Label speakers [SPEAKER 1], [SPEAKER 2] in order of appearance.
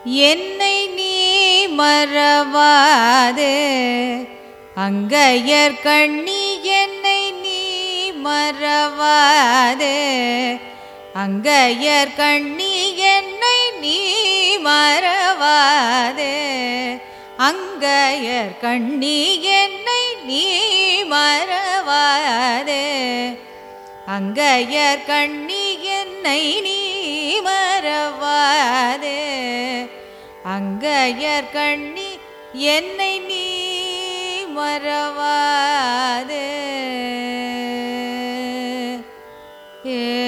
[SPEAKER 1] என்னை நீ மறவாதே அங்கையர் கண்ணி என்னை நீ மறவாதே அங்கையர் கண்ணி என்னை நீ மறவாதே அங்கையர் கண்ணி என்னை நீ மறவாதே அங்கையர் கண்ணி என்னை நீ மறவாதே அங்கையர் கண்ணி என்னை நீ மறவாதே ஏ